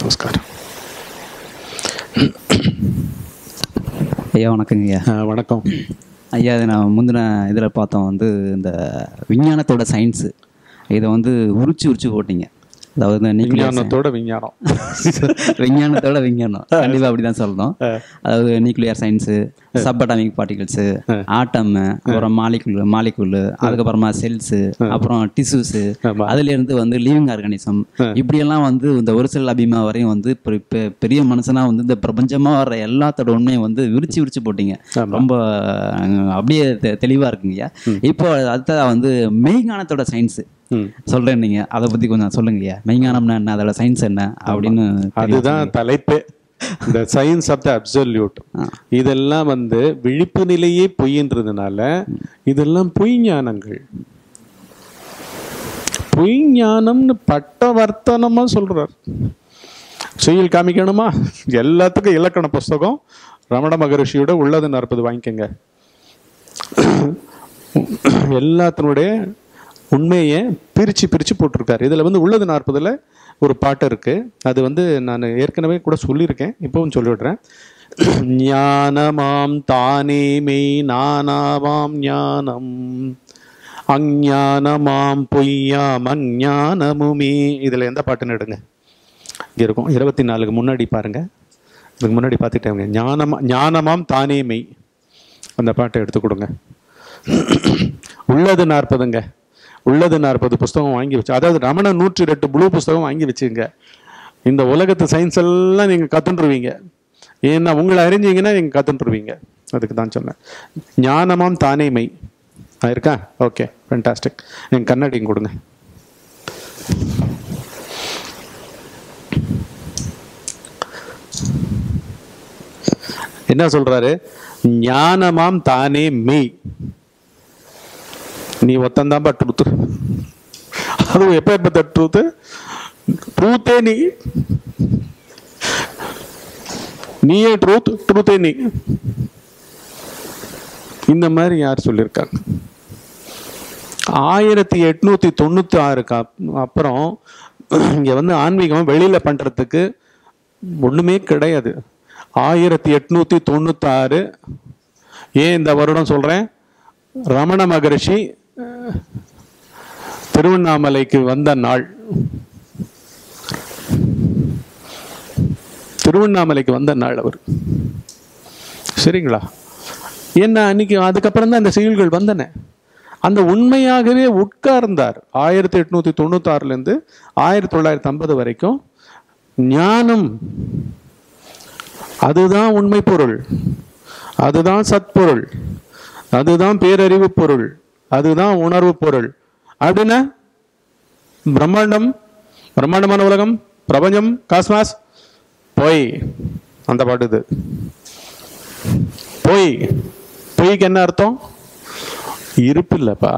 நமஸ்காரம் ஐயா வணக்கங்க ஐயா ஆ, வணக்கம் ஐயா இது நான் முந்தின இதில் பார்த்தோம் வந்து இந்த விஞ்ஞானத்தோட சயின்ஸு இதை வந்து உரிச்சு உரிச்சு போட்டீங்க அதாவது இந்த nuclear science. விஞ்ஞானத்தோட விஞ்ஞானம் விஞ்ஞானத்தோட விஞ்ஞானம் கண்டிப்பாக அப்படி தான் சொல்லணும் அதாவது nuclear science subatomic particles atom அப்புறம் மாலிகுல் மாலிகுல் அதுக்கப்புறமா செல்ஸு அப்புறம் டிஷ்யூஸு ஆமா. அதுல இருந்து வந்து லிவிங் ஆர்கானிசம் இப்படியெல்லாம் வந்து இந்த ஒரு செல் அபிமா வரையும் வந்து பெ- பெ- பெரிய மனுஷனா வந்து இந்த பிரபஞ்சமா வர்ற எல்லாத்தோட உண்மையை வந்து விரிச்சு விரிச்சு போட்டீங்க ரொம்ப அஹ், அப்படியே தெ- தெளிவா இருக்குங்கய்யா இப்போ அடுத்ததா வந்து மெய்ஞானத்தோட சயின்ஸ் ம். சொல்றேன் நீங்க அதை பத்தி கொஞ்சம் சொல்லுங்கய்யா மெய்ஞானம்னா என்ன அதோட சயின்ஸ் என்ன அப்படின்னு தெளிவா அதுதான் தலைப்பே இந்த சயின்ஸ் ஆஃப் த அப்சல்யூட் இதெல்லாம் வந்து விழிப்பு நிலையே பொய்ன்றதுனால இதெல்லாம் பொய் ஞானங்கள் பொய் ஞானம்னு பட்டவர்த்தனமா சொல்றார் செய்யுள் காமிக்கணுமா எல்லாத்துக்கும் இலக்கண புஸ்தகம் ரமண மகரிஷியோட உள்ளது நாற்பது வாங்கிக்கோங்க எல்லாத்தினுடைய உண்மையை பிரித்து பிரித்து போட்டிருக்காரு இதில் வந்து உள்ளது நாற்பதில் ஒரு பாட்டு இருக்குது அது வந்து நான் ஏற்கனவே கூட சொல்லியிருக்கேன் இப்போவும் சொல்லிவிடுறேன் ஞானமாம் தானே மெய் நானாவாம் ஞானம் அஞ்ஞானமாம் பொய்யாம் அஞ்ஞானமுமே இதில் எந்த பாட்டுன்னு எடுங்க இங்கே இருக்கும் இருபத்தி நாலுக்கு முன்னாடி பாருங்க இதுக்கு முன்னாடி பார்த்துட்டேங்க ஞானமா ஞானமாம் தானே மெய் அந்த பாட்டை எடுத்து கொடுங்க உள்ளது நாற்பதுங்க உள்ளது நாற்பது புஸ்தகம் வாங்கி வச்சு அதாவது ரமண நூற்றி ரெண்டு ப்ளூ புஸ்தகம் வாங்கி வச்சுங்க இந்த உலகத்து சயின்ஸ் எல்லாம் நீங்கள் கற்றுருவீங்க ஏன்னா உங்களை அறிஞ்சீங்கன்னா நீங்கள் கற்றுருவீங்க அதுக்கு தான் சொன்னேன் ஞானமாம் தானே மெய் ஆ, இருக்கா ஓகே ஃபென்டாஸ்டிக் என் கண்ணாடியும் கொடுங்க என்ன சொல்றாரு ஞானமாம் தானே மெய் நீ ஒத்தந்தாம்பா ட்ரூத்து அதுவும் எப்ப எப்ப ட்ரூத்து ட்ரூத்தே நீ நீயே ட்ரூத் ட்ரூத்தே நீ இந்த மாதிரி யார் சொல்லியிருக்காங்க ஆயிரத்தி எட்நூத்தி தொண்ணூத்தி ஆறுக்கு அப்- அப்புறம் இங்க வந்து ஆன்மீகம் வெளியில பண்றதுக்கு ஒண்ணுமே கிடையாது ஆயிரத்தி எட்நூத்தி தொண்ணூத்தாறு ஏன் இந்த வருடம் சொல்றேன் ரமண மகரிஷி அஹ், திருவண்ணாமலைக்கு வந்த நாள் திருவண்ணாமலைக்கு வந்த நாள் அவர் சரிங்களா என்ன அன்னைக்கு அதுக்கப்புறம் தான் அந்த செயல்கள் வந்தன அந்த உண்மையாகவே உட்கார்ந்தார் ஆயிரத்தி எட்நூத்தி தொண்ணூத்தாறுல இருந்து ஆயிரத்தி தொள்ளாயிரத்தி ஐம்பது வரைக்கும் ஞானம் அதுதான் உண்மை பொருள் அதுதான் சத்பொருள் அதுதான் பேரறிவு பொருள் அதுதான் உணர்வு பொருள் அப்படின்னா பிரம்மாண்டம் பிரம்மாண்டமான உலகம் பிரபஞ்சம் காஸ்மாஸ் பொய் அந்த பாட்டு இது பொய் பொய்க்கு என்ன அர்த்தம் இருப்பு இல்லப்பா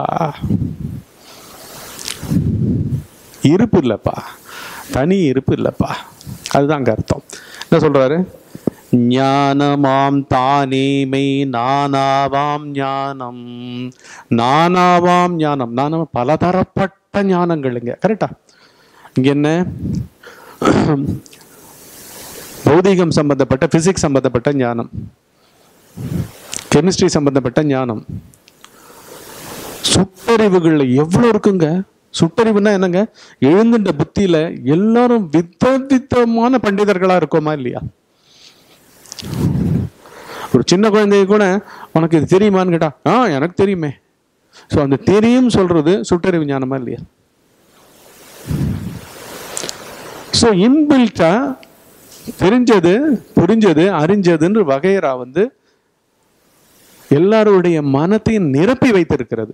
இருப்பு இல்லப்பா தனி இருப்பு இல்லப்பா அதுதான் அங்க அர்த்தம் என்ன சொல்றாரு ஞானமாம் தானேமை நானாவாம் ஞானம் நானாவாம் ஞானம் நானாம் பலதரப்பட்ட ஞானங்களுங்க கரெக்டா இங்க என்ன பௌதீகம் சம்பந்தப்பட்ட பிசிக்ஸ் சம்பந்தப்பட்ட ஞானம் கெமிஸ்ட்ரி சம்பந்தப்பட்ட ஞானம் சுட்டறிவுகள்ல எவ்வளவு இருக்குங்க சுட்டறிவுன்னா என்னங்க எழுந்துட்ட புத்தியில எல்லாரும் வித்த வித்தமான பண்டிதர்களா இருக்கோமா இல்லையா ஒரு சின்ன குழந்தைய கூட உனக்கு இது தெரியுமான்னு கேட்டா ஆ எனக்கு தெரியுமே ஸோ அந்த தெரியும் சொல்றது சுட்டறிவு ஞானமா இல்லையா ஸோ இன்பில்ட்டா தெரிஞ்சது புரிஞ்சது அறிஞ்சதுன்னு வகையரா வந்து எல்லாருடைய மனத்தையும் நிரப்பி வைத்திருக்கிறது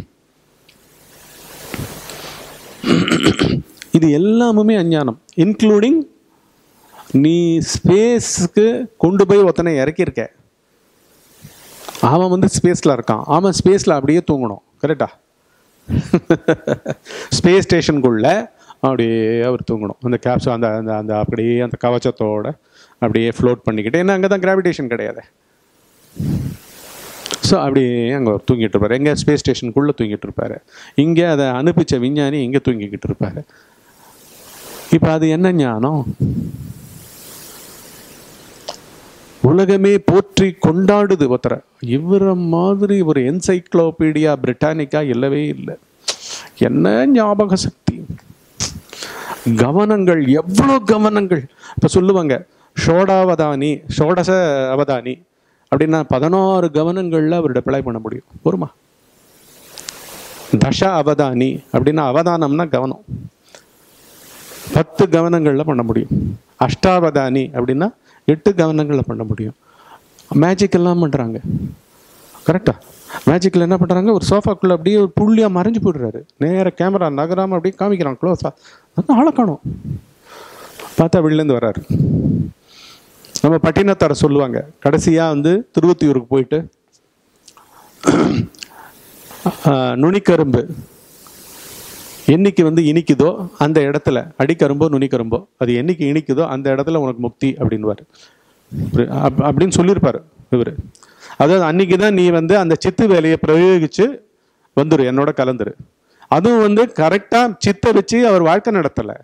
இது எல்லாமுமே அஞ்ஞானம் இன்க்ளூடிங் நீ ஸ்பேஸ்க்கு கொண்டு போய் ஒருத்தனை இறக்கியிருக்க அவன் வந்து ஸ்பேஸில் இருக்கான் அவன் ஸ்பேஸில் அப்படியே தூங்கணும் கரெக்டா ஸ்பேஸ் ஸ்டேஷனுக்குள்ள அப்படியே அவர் தூங்கணும் அந்த கேப்ஸ் அந்த அந்த அந்த அப்படியே அந்த கவச்சத்தோட அப்படியே ஃப்ளோட் பண்ணிக்கிட்டு ஏன்னா அங்கே தான் கிராவிடேஷன் கிடையாது ஸோ அப்படியே அங்கே அவர் தூங்கிட்டு இருப்பார் எங்கே ஸ்பேஸ் ஸ்டேஷனுக்குள்ளே தூங்கிட்டு இருப்பார் இங்கே அதை அனுப்பிச்ச விஞ்ஞானி இங்கே தூங்கிக்கிட்டு இருப்பார் இப்போ அது என்ன ஞானம் உலகமே போற்றி கொண்டாடுது ஒருத்தரை இவரை மாதிரி ஒரு என்சைக்ளோபீடியா பிரிட்டானிக்கா இல்லவே இல்லை என்ன ஞாபக சக்தி கவனங்கள் எவ்வளோ கவனங்கள் இப்போ சொல்லுவாங்க ஷோடாவதானி ஷோடச அவதானி அப்படின்னா பதினாறு கவனங்கள்ல அவர் டிப்ளை பண்ண முடியும் பொறுமா தச அவதானி அப்படின்னா அவதானம்னா கவனம் பத்து கவனங்கள்ல பண்ண முடியும் அஷ்டாவதானி அப்படின்னா எட்டு கவனங்கள்ல பண்ண முடியும் மேஜிக் எல்லாம் பண்றாங்க கரெக்டா மேஜிக்கில் என்ன பண்ணுறாங்க ஒரு சோஃபாக்குள்ளே அப்படியே ஒரு புள்ளியாக மறைஞ்சு போயிடுறாரு நேர கேமரா நகராமல் அப்படியே காமிக்கிறான் க்ளோஸாக அது ஆளை காணும் பார்த்தா வெளிலேருந்து வர்றாரு நம்ம பட்டினத்தார சொல்லுவாங்க கடைசியாக வந்து திருவத்தியூருக்கு போயிட்டு ஆஹ், நுனிக்கரும்பு என்னைக்கு வந்து இனிக்குதோ அந்த இடத்துல அடிக்கரும்போ நுனிக்கரும்போ அது என்னைக்கு இனிக்குதோ அந்த இடத்துல உனக்கு முக்தி அப்படின்வாரு இவரு அப்- அப்படின்னு சொல்லியிருப்பாரு இவர் அதாவது அன்னைக்கு தான் நீ வந்து அந்த சித்து வேலையை பிரயோகிச்சு வந்துரு என்னோட கலந்துரு அதுவும் வந்து கரெக்டாக சித்தை வச்சு அவர் வாழ்க்கை நடத்தலை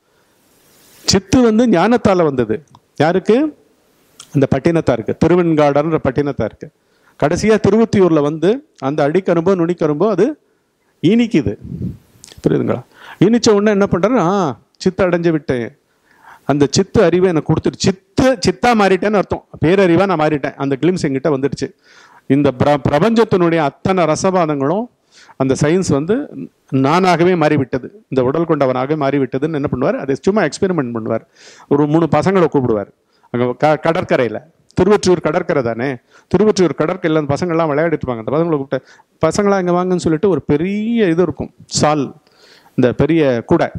சித்து வந்து ஞானத்தால வந்தது யாருக்கு அந்த பட்டினத்தாருக்கு திருவெண்காடன்ற பட்டினத்தாருக்கு கடைசியா திருவத்தியூர்ல வந்து அந்த அடிக்கரும்போ நுனிக்கரும்போ அது இனிக்குது புரியுதுங்களா இனிச்ச உடனே என்ன பண்றாரு ஆ சித்து அடைஞ்சு விட்டேன் அந்த சித்து அறிவை எனக்கு கொடுத்துட்டு சித்து சித்தா மாறிட்டேன்னு அர்த்தம் பேரறிவா நான் மாறிட்டேன் அந்த கிளிம்ஸ் என்கிட்ட வந்துடுச்சு இந்த பிர- பிரபஞ்சத்தினுடைய அத்தனை ரசவாதங்களும் அந்த சயின்ஸ் வந்து நானாகவே மாறிவிட்டது இந்த உடல் கொண்டவனாக மாறிவிட்டதுன்னு என்ன பண்ணுவார் அதை சும்மா எக்ஸ்பெரிமெண்ட் பண்ணுவார் ஒரு மூணு பசங்களை கூப்பிடுவார் அங்கே க கடற்கரையில் திருவொற்றியூர் கடற்கரை தானே திருவொற்றியூர் கடற்கரையில் அந்த பசங்கள்லாம் விளையாடிட்டு இருப்பாங்க அந்த பசங்களை கூப்பிட்டு பசங்களா இங்கே வாங்கன்னு சொல்லிட்டு ஒரு பெரிய இது இருக்கும் சால் இந்த பெரிய கூடை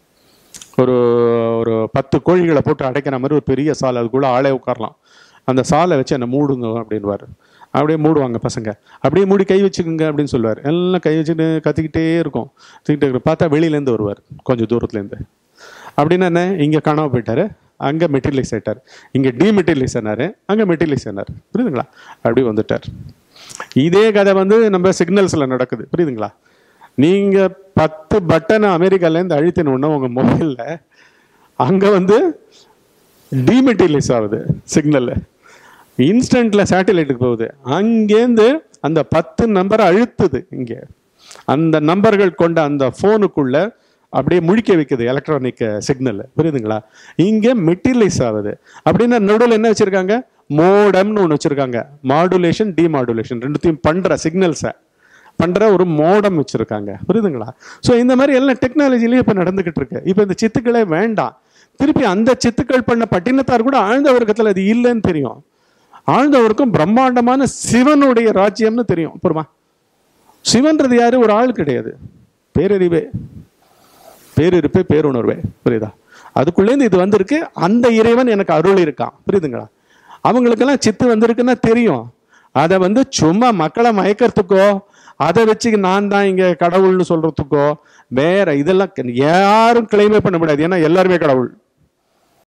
ஒரு ஒரு பத்து கோழிகளை போட்டு அடைக்கிற மாதிரி ஒரு பெரிய சால் அதுக்குள்ள ஆளே உட்காரலாம் அந்த சாலை வச்சு என்னை மூடுங்க அப்படின்வாரு அப்படியே மூடுவாங்க பசங்க அப்படியே மூடி கை வச்சுக்குங்க அப்படின்னு சொல்லுவார் எல்லாம் கை வச்சுட்டு கத்திக்கிட்டே இருக்கும் கத்திக்கிட்டே இருக்கும் பார்த்தா வெளியிலேருந்து வருவார் கொஞ்சம் தூரத்துலேருந்து அப்படின்னா என்ன இங்கே காணாம போயிட்டாரு அங்கே மெட்டீரியலைஸ் ஆயிட்டார் இங்கே டீமெட்டீரியலைஸ் ஆனார் அங்கே மெட்டீரியலைஸ் ஆனார் புரியுதுங்களா அப்படி வந்துட்டார் இதே கதை வந்து நம்ம சிக்னல்ஸில் நடக்குது புரியுதுங்களா நீங்கள் பத்து பட்டனை அமெரிக்காலேருந்து அழுத்தினோன்னா உங்கள் மொபைலில் அங்கே வந்து டிமெட்டீரியலைஸ் ஆகுது சிக்னல்ல இன்ஸ்டன்ட்ல சேட்டலைட்டுக்கு போகுது அங்கேருந்து அந்த பத்து நம்பரை அழுத்துது இங்கே அந்த நம்பர்கள் கொண்ட அந்த ஃபோனுக்குள்ள அப்படியே முழிக்க வைக்குது எலக்ட்ரானிக் சிக்னல் புரியுதுங்களா இங்கே மெட்டீரியலைஸ் ஆகுது அப்படின்னா நடுவில் என்ன வச்சிருக்காங்க மோடம்னு ஒன்று வச்சிருக்காங்க மாடுலேஷன் டிமாடுலேஷன் ரெண்டுத்தையும் பண்ற சிக்னல்ஸை பண்ற ஒரு மோடம் வச்சிருக்காங்க புரியுதுங்களா ஸோ இந்த மாதிரி எல்லாம் டெக்னாலஜிலையும் இப்போ நடந்துகிட்டு இருக்கு இப்போ இந்த சித்துக்களே வேண்டாம் திருப்பி அந்த சித்துக்கள் பண்ண பட்டினத்தார் கூட ஆழ்ந்த வர்க்கத்தில் அது இல்லைன்னு தெரியும் ஆழ்ந்தவருக்கும் பிரம்மாண்டமான சிவனுடைய ராஜ்யம்னு தெரியும் புரியுமா சிவன்றது யாரு ஒரு ஆள் கிடையாது பேரறிவே பேரிருப்பே பேருணர்வே புரியுதா அதுக்குள்ளேருந்து இது வந்திருக்கு அந்த இறைவன் எனக்கு அருள் இருக்கான் புரியுதுங்களா அவங்களுக்கெல்லாம் சித்து வந்திருக்குன்னா தெரியும் அதை வந்து சும்மா மக்களை மயக்கிறதுக்கோ அதை வச்சு நான் தான் இங்க கடவுள்னு சொல்றதுக்கோ வேற இதெல்லாம் யாரும் கிளைமே பண்ண முடியாது ஏன்னா எல்லாருமே கடவுள்